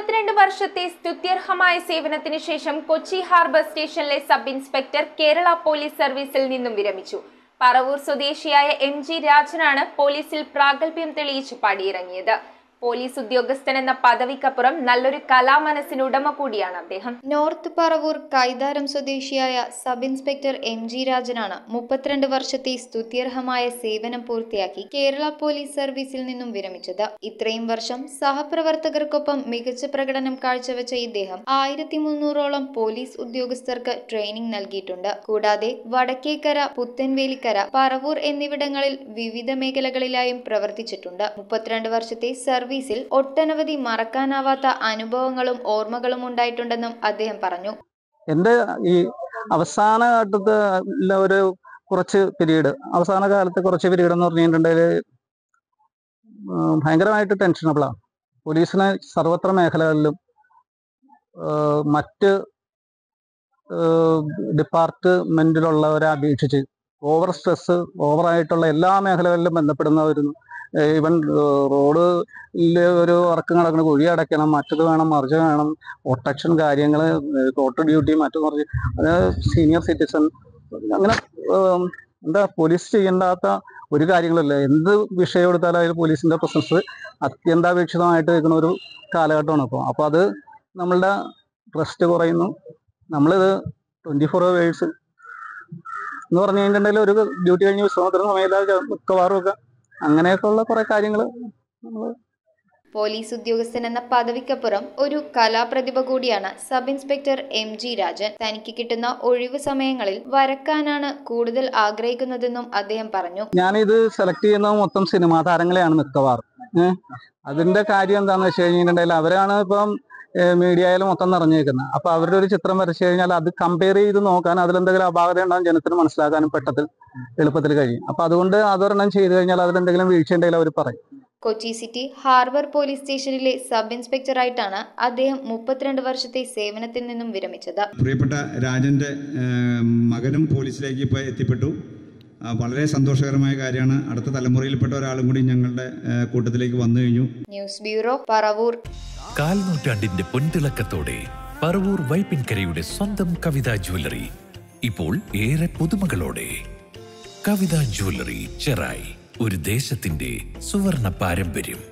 മുപ്പത്തിരണ്ട് വർഷത്തെ സ്തുത്യർഹമായ സേവനത്തിന് ശേഷം Kochi harbour station sub inspector Kerala police സർവീസിൽ നിന്നും വിരമിച്ചു പറവൂർ സ്വദേശിയായ എം ജി രാജനാണ് പോലീസിൽ പ്രാഗൽഭ്യം തെളിയിച്ച് പടിയിറങ്ങിയത് പോലീസ് ഉദ്യോഗസ്ഥൻ എന്ന പദവിക്കപ്പുറം നല്ലൊരു കലാമനസ്സിന് ഉടമ കൂടിയാണ് അദ്ദേഹം നോർത്ത് പറവൂർ കൈതാരം സ്വദേശിയായ സബ് ഇൻസ്പെക്ടർ എം ജി രാജനാണ് മുപ്പത്തിരണ്ട് വർഷത്തെ സ്തുത്യർഹമായ സേവനം പൂർത്തിയാക്കി കേരള പോലീസ് സർവീസിൽ നിന്നും വിരമിച്ചത് ഇത്രയും വർഷം സഹപ്രവർത്തകർക്കൊപ്പം മികച്ച പ്രകടനം കാഴ്ചവെച്ച ഇദ്ദേഹം ആയിരത്തി മുന്നൂറോളം പോലീസ് ഉദ്യോഗസ്ഥർക്ക് ട്രെയിനിംഗ് നൽകിയിട്ടുണ്ട് കൂടാതെ വടക്കേക്കര പുത്തൻവേലിക്കര പറവൂർ എന്നിവിടങ്ങളിൽ വിവിധ മേഖലകളിലായും പ്രവർത്തിച്ചിട്ടുണ്ട് മുപ്പത്തിരണ്ട് വർഷത്തെ സർവീസിൽ ഒട്ടനവധി മറക്കാനാവാത്ത അനുഭവങ്ങളും ഓർമ്മകളും ഉണ്ടായിട്ടുണ്ടെന്നും അദ്ദേഹം പറഞ്ഞു എൻ്റെ ഈ അവസാന ഘട്ടത്ത് ഉള്ള ഒരു കുറച്ച് പീരീഡ് അവസാന കാലത്ത് കുറച്ച് പീരീഡ് എന്ന് പറഞ്ഞിട്ടുണ്ടെങ്കിൽ ഭയങ്കരമായിട്ട് ടെൻഷനബിളാണ് പോലീസിനെ സർവത്ര മേഖലകളിലും ഏഹ് മറ്റ് ഡിപ്പാർട്ട്മെന്റിലുള്ളവരെ അപേക്ഷിച്ച് ഓവർ സ്ട്രെസ് ഓവറായിട്ടുള്ള എല്ലാ മേഖലകളിലും ബന്ധപ്പെടുന്നവരുന്നു ഈവൻ റോഡിൽ ഒരു വർക്ക് നടക്കുന്ന കുഴി അടയ്ക്കണം മറ്റത് വേണം മറിച്ച് വേണം പ്രൊട്ടക്ഷൻ കാര്യങ്ങൾ കോർട്ട് ഡ്യൂട്ടി മറ്റു മറിച്ച് സീനിയർ സിറ്റിസൺ അങ്ങനെ ഏം, എന്താ പോലീസ് ചെയ്യേണ്ടാത്ത ഒരു കാര്യങ്ങളില്ല എന്ത് വിഷയം എടുത്താലും അതിൽ പോലീസിന്റെ പ്രസൻസ് അത്യന്താപേക്ഷിതമായിട്ട് നിൽക്കുന്ന ഒരു കാലഘട്ടമാണ് ഇപ്പോൾ അപ്പോൾ അത് നമ്മളുടെ റെസ്റ്റ് കുറയുന്നു നമ്മളിത് ട്വന്റി ഫോർ അവേഴ്സ് എന്ന് പറഞ്ഞു കഴിഞ്ഞിട്ടുണ്ടെങ്കിൽ ഒരു ഡ്യൂട്ടി കഴിഞ്ഞ് വിശ്രമത്തിന് സമയത്ത് മിക്കവാറും ഒക്കെ അങ്ങനെയൊക്കെ ഉള്ള കുറെ കാര്യങ്ങൾ നമ്മൾ പോലീസ് ഉദ്യോഗസ്ഥൻ എന്ന പദവിക്കപ്പുറം ഒരു കലാപ്രതിഭ കൂടിയാണ് sub inspector M G Rajan തനിക്ക് കിട്ടുന്ന ഒഴിവു സമയങ്ങളിൽ വരക്കാനാണ് കൂടുതൽ ആഗ്രഹിക്കുന്നതെന്നും അദ്ദേഹം പറഞ്ഞു ഞാനിത് സെലക്ട് ചെയ്യുന്നത് മൊത്തം സിനിമാ താരങ്ങളെയാണ് മിക്കവാറും ഏഹ് അതിന്റെ കാര്യം എന്താണെന്ന് വെച്ച് കഴിഞ്ഞിട്ടുണ്ടെങ്കിൽ അവരാണ് ഇപ്പം മീഡിയയിൽ മൊത്തം നിറഞ്ഞേക്കുന്നത് അപ്പൊ അവരുടെ ഒരു ചിത്രം വരച്ചു കഴിഞ്ഞാൽ അത് കമ്പയർ ചെയ്ത് നോക്കാൻ അതിലെന്തെങ്കിലും അപാകത ഉണ്ടാകും ജനത്തിന് മനസ്സിലാക്കാനും പെട്ടത്തിൽ എളുപ്പത്തിൽ കഴിയും അപ്പൊ അതുകൊണ്ട് അതൊരെണ്ണം ചെയ്തു കഴിഞ്ഞാൽ അതിലെന്തെങ്കിലും വീഴ്ച ഉണ്ടെങ്കിൽ അവർ പറയും കൊച്ചി സിറ്റി ഹാർബർ പോലീസ് സ്റ്റേഷനിലെ സബ് ഇൻസ്പെക്ടറായിട്ടാണ് അദ്ദേഹം മുപ്പത്തിരണ്ട് വർഷത്തെ സേവനത്തിൽ നിന്നും വിരമിച്ചത് പ്രിയപ്പെട്ട രാജൻ്റെ ഏഹ്, മകനും പോലീസിലേക്ക് ഇപ്പോൾ എത്തിപ്പെട്ടു ആ, വളരെ സന്തോഷകരമായ കാര്യമാണ് അടുത്ത തലമുറയിൽപ്പെട്ട ഒരാളും കൂടി ഞങ്ങളുടെ ഏഹ്, കൂട്ടത്തിലേക്ക് വന്നു കഴിഞ്ഞു ന്യൂസ് ബ്യൂറോ പറവൂർ കാൽനൂറ്റാണ്ടിന്റെ പൊൻതിളക്കത്തോടെ പറവൂർ വൈപ്പിൻകരയുടെ സ്വന്തം കവിതാ ജ്വല്ലറി ഇപ്പോൾ ഏറെ പുതുമകളോടെ കവിതാ ജ്വല്ലറി ചെറായി ഒരു ദേശത്തിന്റെ സുവർണ പാരമ്പര്യം